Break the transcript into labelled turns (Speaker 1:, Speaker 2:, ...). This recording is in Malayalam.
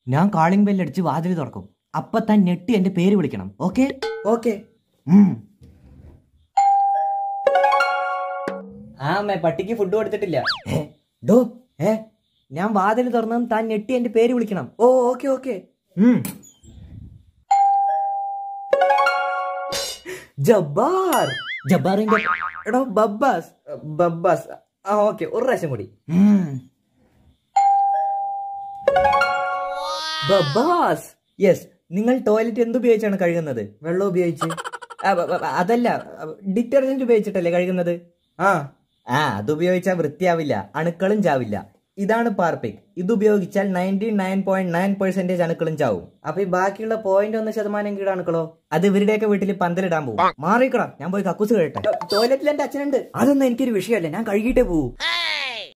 Speaker 1: ഞാൻ കാളിംഗ് ബെല്ലടിച്ച് വാതിൽ തുറക്കും അപ്പൊ താൻ ഞെട്ടി എന്റെ പേര് വിളിക്കണം ഓക്കെ
Speaker 2: ഓക്കെ
Speaker 1: ആ അമ്മേ പട്ടിക്ക് ഫുഡ് കൊടുത്തിട്ടില്ല ഡോ ഏ ഞാൻ വാതിൽ തുറന്നും താൻ ഞെട്ടി എന്റെ പേര് വിളിക്കണം
Speaker 2: ഓ ഓക്കെ ഓക്കെ
Speaker 1: ഉം.
Speaker 2: ജബ്ബാർ
Speaker 1: ജബ്ബാറിന്റെ
Speaker 2: എടോ ബബ്ബാസ് ബബ്ബാസ് ആ ഓക്കെ ഒരു പ്രാവശ്യം കൂടി
Speaker 1: ഉം.
Speaker 2: ബബ്ബാസ്
Speaker 1: യെസ് നിങ്ങൾ ടോയ്ലറ്റ് എന്തുപയോഗിച്ചാണ് കഴുകുന്നത്
Speaker 2: വെള്ളം ഉപയോഗിച്ച്
Speaker 1: ആ, ബ- ബ- അതല്ല ഡിറ്റർജന്റ് ഉപയോഗിച്ചിട്ടല്ലേ കഴുകുന്നത്
Speaker 2: ആ
Speaker 1: ആ അതുപയോഗിച്ചാൽ വൃത്തിയാവില്ല അണുക്കളും ചാവില്ല ഇതാണ് പാർപ്പിക് ഇത് ഉപയോഗിച്ചാൽ ninety nine point nine percentage അണുക്കളും ചാവും
Speaker 2: അപ്പൊ ഈ ബാക്കിയുള്ള പോയിന്റ് ഒന്ന് ശതമാനം കീടാണുക്കളോ
Speaker 1: അത് ഇവരുടെയൊക്കെ വീട്ടിൽ പന്തലിടാൻ പോകും മാറിക്കടാ ഞാൻ പോയി കക്കൂസ് കഴിയട്ടെ
Speaker 2: ടോയ്ലറ്റിൽ എന്റെ അച്ഛനുണ്ട്
Speaker 1: അതൊന്നും എനിക്കൊരു വിഷയമല്ല ഞാൻ കഴുകിയിട്ടേ പോവൂ